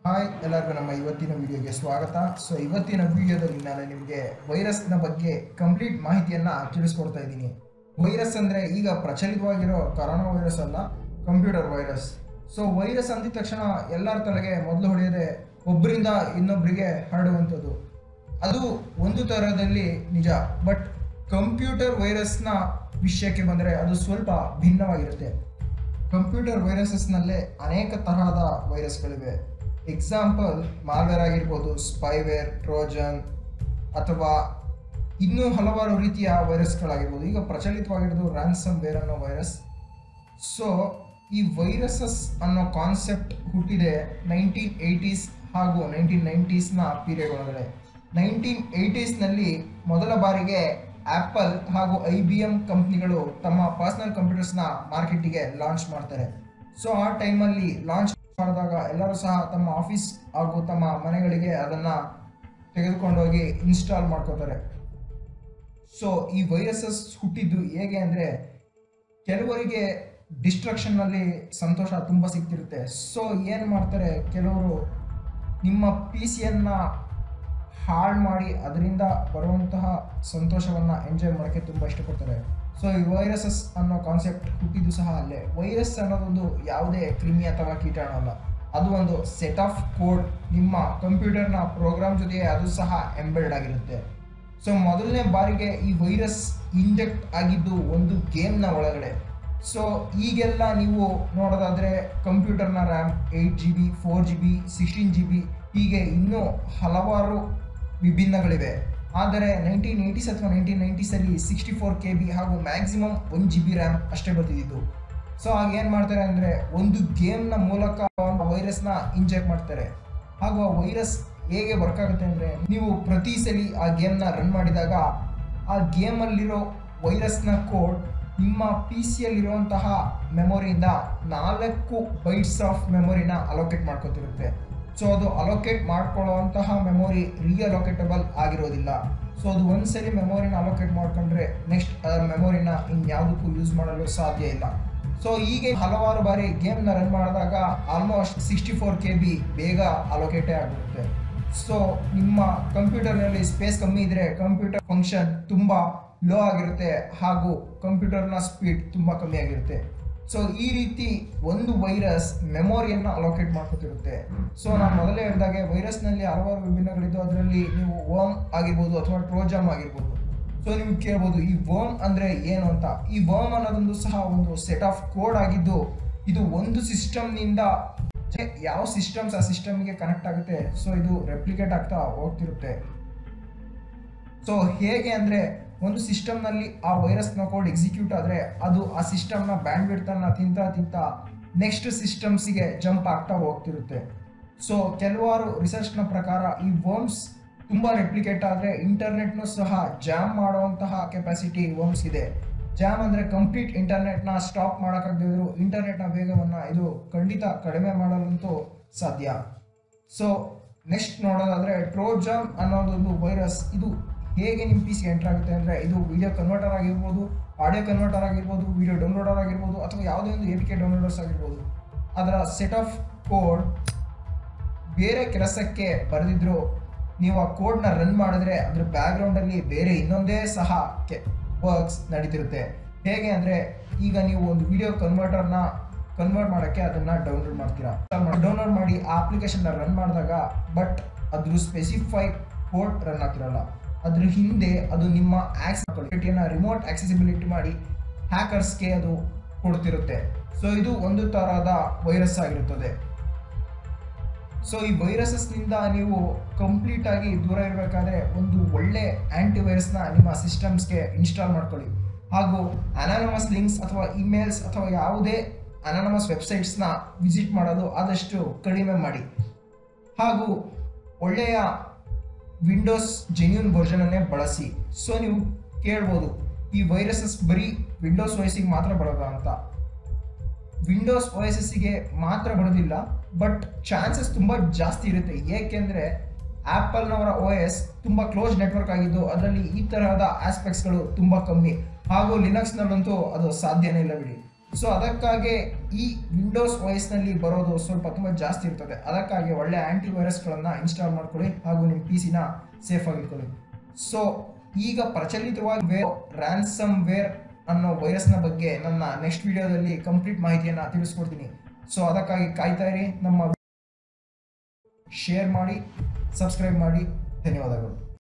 hi ಎಲ್ಲರಿಗೂ ನಮ್ಮ ಇವತ್ತಿನ ವಿಡಿಯೋಗೆ ಸ್ವಾಗತ ಸೊ ಇವತ್ತಿನ ವಿಡಿಯೋದಲ್ಲಿ ನಾನು ನಿಮಗೆ ವೈರಸ್ನ ಬಗ್ಗೆ ಕಂಪ್ಲೀಟ್ ಮಾಹಿತಿಯನ್ನು ತಿಳಿಸ್ಕೊಡ್ತಾ ಇದ್ದೀನಿ ವೈರಸ್ ಅಂದರೆ ಈಗ ಪ್ರಚಲಿತವಾಗಿರೋ ಕರೋನಾ ವೈರಸ್ ಅಲ್ಲ ಕಂಪ್ಯೂಟರ್ ವೈರಸ್ ಸೊ ವೈರಸ್ ಅಂದಿದ ತಕ್ಷಣ ಎಲ್ಲರ ತಲೆಗೆ ಮೊದಲು ಹೊಡೆಯದೆ ಒಬ್ಬರಿಂದ ಇನ್ನೊಬ್ಬರಿಗೆ ಹರಡುವಂಥದ್ದು ಅದು ಒಂದು ಥರದಲ್ಲಿ ನಿಜ ಬಟ್ ಕಂಪ್ಯೂಟರ್ ವೈರಸ್ನ ವಿಷಯಕ್ಕೆ ಬಂದರೆ ಅದು ಸ್ವಲ್ಪ ಭಿನ್ನವಾಗಿರುತ್ತೆ ಕಂಪ್ಯೂಟರ್ ವೈರಸಸ್ನಲ್ಲೇ ಅನೇಕ ತರಹದ ವೈರಸ್ಗಳಿವೆ ಎಕ್ಸಾಂಪಲ್ ಮಾಲ್ವೇರ್ ಆಗಿರ್ಬೋದು ಸ್ಪೈವೇರ್ ಟ್ರೋಜನ್ ಅಥವಾ ಇನ್ನೂ ಹಲವಾರು ರೀತಿಯ ವೈರಸ್ಗಳಾಗಿರ್ಬೋದು ಈಗ ಪ್ರಚಲಿತವಾಗಿರೋದು ರ್ಯಾನ್ಸಮ್ ವೇರ್ ಅನ್ನೋ ವೈರಸ್ ಸೊ ಈ ವೈರಸಸ್ ಅನ್ನೋ ಕಾನ್ಸೆಪ್ಟ್ ಹುಟ್ಟಿದೆ ನೈನ್ಟೀನ್ ಏಯ್ಟೀಸ್ ಹಾಗೂ ನೈನ್ಟೀನ್ ನೈಂಟೀಸ್ನ ಪೀರಿಯಡ್ ಒಳಗಡೆ ನೈನ್ಟೀನ್ ಏಯ್ಟೀಸ್ನಲ್ಲಿ ಮೊದಲ ಬಾರಿಗೆ ಆ್ಯಪಲ್ ಹಾಗೂ ಐ ಬಿ ಎಮ್ ಕಂಪ್ನಿಗಳು ತಮ್ಮ ಪರ್ಸನಲ್ ಕಂಪ್ಯೂಟರ್ಸ್ನ ಮಾರ್ಕೆಟಿಗೆ ಲಾಂಚ್ ಮಾಡ್ತಾರೆ ಸೊ ಆ ಟೈಮಲ್ಲಿ ಲಾಂಚ್ ಮಾಡಿದಾಗ ಎಲ್ಲರೂ ಸಹ ತಮ್ಮ ಆಫೀಸ್ ಹಾಗೂ ತಮ್ಮ ಮನೆಗಳಿಗೆ ಅದನ್ನು ತೆಗೆದುಕೊಂಡೋಗಿ ಇನ್ಸ್ಟಾಲ್ ಮಾಡ್ಕೋತಾರೆ ಸೊ ಈ ವೈರಸಸ್ ಹುಟ್ಟಿದ್ದು ಹೇಗೆ ಅಂದರೆ ಕೆಲವರಿಗೆ ಡಿಸ್ಟ್ರಕ್ಷನ್ನಲ್ಲಿ ಸಂತೋಷ ತುಂಬ ಸಿಗ್ತಿರುತ್ತೆ ಸೊ ಏನು ಮಾಡ್ತಾರೆ ಕೆಲವರು ನಿಮ್ಮ ಪಿ ಸಿಯನ್ನು ಹಾಳು ಮಾಡಿ ಅದರಿಂದ ಬರುವಂತಹ ಸಂತೋಷವನ್ನು ಎಂಜಾಯ್ ಮಾಡೋಕ್ಕೆ ತುಂಬ ಇಷ್ಟಪಡ್ತಾರೆ ಸೊ ಈ ವೈರಸಸ್ ಅನ್ನೋ ಕಾನ್ಸೆಪ್ಟ್ ಹುಟ್ಟಿದ್ದು ಸಹ ಅಲ್ಲೇ ವೈರಸ್ ಅನ್ನೋದೊಂದು ಯಾವುದೇ ಕ್ರಿಮಿ ಅಥವಾ ಕೀಟಾಣು ಅಲ್ಲ ಅದು ಒಂದು ಸೆಟ್ ಆಫ್ ಕೋಡ್ ನಿಮ್ಮ ಕಂಪ್ಯೂಟರ್ನ ಪ್ರೋಗ್ರಾಮ್ ಜೊತೆಗೆ ಅದು ಸಹ ಎಂಬೆಲ್ಡ್ ಆಗಿರುತ್ತೆ ಸೊ ಮೊದಲನೇ ಬಾರಿಗೆ ಈ ವೈರಸ್ ಇಂಜೆಕ್ಟ್ ಆಗಿದ್ದು ಒಂದು ಗೇಮ್ನ ಒಳಗಡೆ ಸೊ ಈಗೆಲ್ಲ ನೀವು ನೋಡೋದಾದರೆ ಕಂಪ್ಯೂಟರ್ನ RAM eight G B four G B sixteen G B ಹೀಗೆ ಇನ್ನೂ ಹಲವಾರು ವಿಭಿನ್ನಗಳಿವೆ ಆದರೆ ನೈನ್ಟೀನ್ ಏಯ್ಟೀಸ್ ಅಥವಾ ನೈನ್ಟೀನ್ ನೈಂಟೀಸಲ್ಲಿ ಸಿಕ್ಸ್ಟಿ ಫೋರ್ ಕೆ ಬಿ ಹಾಗೂ maximum one G B RAM ಅಷ್ಟೇ ಬರ್ತಿದ್ದು ಸೊ ಆಗ ಏನು ಮಾಡ್ತಾರೆ ಅಂದರೆ ಒಂದು ಗೇಮ್ನ ಮೂಲಕ ಒಂದು ವೈರಸ್ನ ಇಂಜೆಕ್ಟ್ ಮಾಡ್ತಾರೆ ಹಾಗೂ ಆ ವೈರಸ್ ಹೇಗೆ ವರ್ಕ್ ಆಗುತ್ತೆ ಅಂದರೆ ನೀವು ಪ್ರತಿ ಸಲ ಆ ಗೇಮ್ನ ರನ್ ಮಾಡಿದಾಗ ಆ ಗೇಮಲ್ಲಿರೋ ವೈರಸ್ನ ಕೋಡ್ ನಿಮ್ಮ ಪಿ ಸಿಯಲ್ಲಿರುವಂತಹ ಮೆಮೊರಿಯಿಂದ ನಾಲ್ಕು ಬೈಟ್ಸ್ ಆಫ್ ಮೆಮೊರಿನ ಅಲೋಕೇಟ್ ಮಾಡ್ಕೊತಿರುತ್ತೆ ಸೊ ಅದು ಅಲೋಕೇಟ್ ಮಾಡ್ಕೊಳ್ಳುವಂತಹ ಮೆಮೊರಿ ರಿಅಲೋಕೇಟಬಲ್ ಆಗಿರೋದಿಲ್ಲ ಸೊ ಅದು ಒಂದ್ಸರಿ ಮೆಮೊರಿನ ಅಲೋಕೇಟ್ ಮಾಡ್ಕೊಂಡ್ರೆ ನೆಕ್ಸ್ಟ್ ಅದರ ಮೆಮೊರಿನ ಇನ್ಯಾವುದಕ್ಕೂ ಯೂಸ್ ಮಾಡಲು ಸಾಧ್ಯ ಇಲ್ಲ ಸೊ ಹೀಗೆ ಹಲವಾರು ಬಾರಿ ಗೇಮ್ನ ರನ್ ಮಾಡಿದಾಗ almost sixty four K B ಬೇಗ ಅಲೋಕೇಟೇ ಆಗಿರುತ್ತೆ ಸೊ ನಿಮ್ಮ ಕಂಪ್ಯೂಟರ್ನಲ್ಲಿ ಸ್ಪೇಸ್ ಕಮ್ಮಿ ಇದ್ದರೆ ಕಂಪ್ಯೂಟರ್ ಫಂಕ್ಷನ್ ತುಂಬ ಲೋ ಆಗಿರುತ್ತೆ ಹಾಗೂ ಕಂಪ್ಯೂಟರ್ನ ಸ್ಪೀಡ್ ತುಂಬ ಕಮ್ಮಿ ಆಗಿರುತ್ತೆ ಸೊ ಈ ರೀತಿ ಒಂದು ವೈರಸ್ ಮೆಮೊರಿಯನ್ನು ಅಲೋಕೇಟ್ ಮಾಡ್ಕೊತಿರುತ್ತೆ ಸೊ ನಾನು ಮೊದಲೇ ಹೇಳಿದಾಗೆ ವೈರಸ್ನಲ್ಲಿ ಹಲವಾರು ವಿಭಿನ್ನಗಳಿದ್ದು ಅದರಲ್ಲಿ ನೀವು ಓಮ್ ಆಗಿರ್ಬೋದು ಅಥವಾ ಟ್ರೋಜಮ್ ಆಗಿರ್ಬೋದು ಸೊ ನೀವು ಕೇಳ್ಬೋದು ಈ ವರ್ಮ್ ಅಂದರೆ ಏನು ಅಂತ ಈ ವರ್ಮ್ ಅನ್ನೋದೊಂದು ಸಹ ಒಂದು ಸೆಟ್ ಆಫ್ ಕೋಡ್ ಆಗಿದ್ದು ಇದು ಒಂದು ಸಿಸ್ಟಮ್ನಿಂದ ಯಾವ ಸಿಸ್ಟಮ್ಸ್ ಆ ಸಿಸ್ಟಮ್ಗೆ ಕನೆಕ್ಟ್ ಆಗುತ್ತೆ ಸೊ ಇದು ರೆಪ್ಲಿಕೇಟ್ ಆಗ್ತಾ ಹೋಗ್ತಿರುತ್ತೆ ಸೊ ಹೇಗೆ ಅಂದರೆ ಒಂದು ಸಿಸ್ಟಮ್ನಲ್ಲಿ ಆ ವೈರಸ್ನ ಕೋಡ್ ಎಕ್ಸಿಕ್ಯೂಟ್ ಆದರೆ ಅದು ಆ ಸಿಸ್ಟಮ್ನ ಬ್ಯಾಂಡ್ ಬಿಡ್ತನ್ನ ತಿಂತ ತಿಂತ ನೆಕ್ಸ್ಟ್ ಸಿಸ್ಟಮ್ಸಿಗೆ ಜಂಪ್ ಆಗ್ತಾ ಹೋಗ್ತಿರುತ್ತೆ ಸೊ ಕೆಲವಾರು ರಿಸರ್ಚ್ನ ಪ್ರಕಾರ ಈ ವರ್ಮ್ಸ್ ತುಂಬ ರೆಪ್ಲಿಕೇಟ್ ಆದರೆ ಇಂಟರ್ನೆಟ್ನೂ ಸಹ ಜಾಮ್ ಮಾಡುವಂತಹ ಕೆಪಾಸಿಟಿ ವರ್ಮ್ಸ್ ಇದೆ ಜಾಮ್ ಅಂದರೆ ಕಂಪ್ಲೀಟ್ ಇಂಟರ್ನೆಟ್ನ ಸ್ಟಾಪ್ ಮಾಡೋಕ್ಕಾಗದಿದ್ರು ಇಂಟರ್ನೆಟ್ನ ವೇಗವನ್ನು ಇದು ಖಂಡಿತ ಕಡಿಮೆ ಮಾಡಲಂತೂ ಸಾಧ್ಯ ಸೊ ನೆಕ್ಸ್ಟ್ ನೋಡೋದಾದರೆ ಟ್ರೋಜಾಮ್ ಅನ್ನೋದೊಂದು ವೈರಸ್ ಇದು ಹೇಗೆ ನಿಮ್ಮ ಪಿ ಸಿ ಎಂಟರ್ ಆಗುತ್ತೆ ಅಂದರೆ ಇದು ವಿಡಿಯೋ ಕನ್ವರ್ಟರ್ ಆಗಿರ್ಬೋದು ಆಡಿಯೋ ಕನ್ವರ್ಟರ್ ಆಗಿರ್ಬೋದು ವಿಡಿಯೋ ಡೌನ್ಲೋಡರ್ ಆಗಿರ್ಬೋದು ಅಥವಾ ಯಾವುದೇ ಒಂದು ಎ ಪಿ ಕೆ ಡೌನ್ಲೋಡರ್ಸ್ ಆಗಿರ್ಬೋದು ಅದರ ಸೆಟ್ ಆಫ್ ಕೋಡ್ ಬೇರೆ ಕೆಲಸಕ್ಕೆ ಬರೆದಿದ್ರು ನೀವು ಆ ಕೋಡ್ನ ರನ್ ಮಾಡಿದ್ರೆ ಅದ್ರ ಬ್ಯಾಕ್ಗ್ರೌಂಡಲ್ಲಿ ಬೇರೆ ಇನ್ನೊಂದೇ ಸಹ ಕೆ ವರ್ಕ್ಸ್ ನಡೀತಿರುತ್ತೆ ಹೇಗೆ ಅಂದರೆ ಈಗ ನೀವು ಒಂದು ವಿಡಿಯೋ ಕನ್ವರ್ಟರ್ನ ಕನ್ವರ್ಟ್ ಮಾಡೋಕ್ಕೆ ಅದನ್ನು ಡೌನ್ಲೋಡ್ ಮಾಡ್ತೀರಾ ಡೌನ್ಲೋಡ್ ಮಾಡಿ ಆ ಅಪ್ಲಿಕೇಶನ್ನ ರನ್ ಮಾಡಿದಾಗ ಬಟ್ ಅದ್ರ ಸ್ಪೆಸಿಫೈ ಕೋಡ್ ರನ್ ಆಗ್ತಿರಲ್ಲ ಅದ್ರ ಹಿಂದೆ ಅದು ನಿಮ್ಮ ಆಕ್ಸಿಬಿಲಿಟಿಯನ್ನು ರಿಮೋಟ್ ಆಕ್ಸೆಸಿಬಿಲಿಟಿ ಮಾಡಿ ಹ್ಯಾಕರ್ಸ್ಗೆ ಅದು ಕೊಡ್ತಿರುತ್ತೆ ಸೊ ಇದು ಒಂದು ಥರದ ವೈರಸ್ ಆಗಿರುತ್ತದೆ ಸೊ ಈ ವೈರಸಸ್ನಿಂದ ನೀವು ಕಂಪ್ಲೀಟ್ ಆಗಿ ದೂರ ಇರಬೇಕಾದ್ರೆ ಒಂದು ಒಳ್ಳೆ ಆ್ಯಂಟಿವೈರಸ್ನ ನಿಮ್ಮ ಸಿಸ್ಟಮ್ಸ್ಗೆ ಇನ್ಸ್ಟಾಲ್ ಮಾಡ್ಕೊಳ್ಳಿ ಹಾಗೂ ಅನಾನಮಸ್ ಲಿಂಕ್ಸ್ ಅಥವಾ ಇಮೇಲ್ಸ್ ಅಥವಾ ಯಾವುದೇ ಅನಾನಮಸ್ ವೆಬ್ಸೈಟ್ಸ್ನ ವಿಸಿಟ್ ಮಾಡೋದು ಆದಷ್ಟು ಕಡಿಮೆ ಮಾಡಿ ಹಾಗೂ ಒಳ್ಳೆಯ ವಿಂಡೋಸ್ ಜೆನ್ಯೂನ್ ವರ್ಷನನ್ನೇ ಬಳಸಿ ಸೊ ನೀವು ಕೇಳ್ಬೋದು ಈ ವೈರಸಸ್ ಬರೀ ವಿಂಡೋಸ್ ವಾಯ್ಸಿಗೆ ಮಾತ್ರ ಬರೋದಾ ಅಂತ ವಿಂಡೋಸ್ ಓ ಎಸ್ ಎಸ್ಸಿಗೆ ಮಾತ್ರ ಬರೋದಿಲ್ಲ ಬಟ್ ಚಾನ್ಸಸ್ ತುಂಬ ಜಾಸ್ತಿ ಇರುತ್ತೆ ಏಕೆಂದರೆ ಆ್ಯಪಲ್ನವರ ಓ ಎಸ್ ತುಂಬ ಕ್ಲೋಸ್ ನೆಟ್ವರ್ಕ್ ಆಗಿದ್ದು ಅದರಲ್ಲಿ ಈ ತರಹದ ಆಸ್ಪೆಕ್ಟ್ಸ್ಗಳು ತುಂಬ ಕಮ್ಮಿ ಹಾಗೂ ಲಿನಕ್ಸ್ನಲ್ಲಂತೂ ಅದು ಸಾಧ್ಯನೇ ಇಲ್ಲ ಬಿಡಿ ಸೊ ಅದಕ್ಕಾಗಿ ಈ ವಿಂಡೋಸ್ ವಾಯ್ಸ್ನಲ್ಲಿ ಬರೋದು ಸ್ವಲ್ಪ ತುಂಬ ಜಾಸ್ತಿ ಇರ್ತದೆ ಅದಕ್ಕಾಗಿ ಒಳ್ಳೆ ಆ್ಯಂಟಿ ವೈರಸ್ಗಳನ್ನು ಇನ್ಸ್ಟಾಲ್ ಮಾಡ್ಕೊಳ್ಳಿ ಹಾಗೂ ನಿಮ್ಮ ಪಿ ಸಿನ ಸೇಫಾಗಿ ಇಟ್ಕೊಳ್ಳಿ ಸೊ ಈಗ ಪ್ರಚಲಿತವಾಗಿ ವೇ ರ್ಯಾನ್ಸಮ್ ವೇರ್ ಅನ್ನೋ ವೈರಸ್ನ ಬಗ್ಗೆ ನನ್ನ ನೆಕ್ಸ್ಟ್ ವಿಡಿಯೋದಲ್ಲಿ ಕಂಪ್ಲೀಟ್ ಮಾಹಿತಿಯನ್ನು ತಿಳಿಸ್ಕೊಡ್ತೀನಿ ಸೊ ಅದಕ್ಕಾಗಿ ಕಾಯ್ತಾ ಇರಿ ನಮ್ಮ ಶೇರ್ ಮಾಡಿ ಸಬ್ಸ್ಕ್ರೈಬ್ ಮಾಡಿ ಧನ್ಯವಾದಗಳು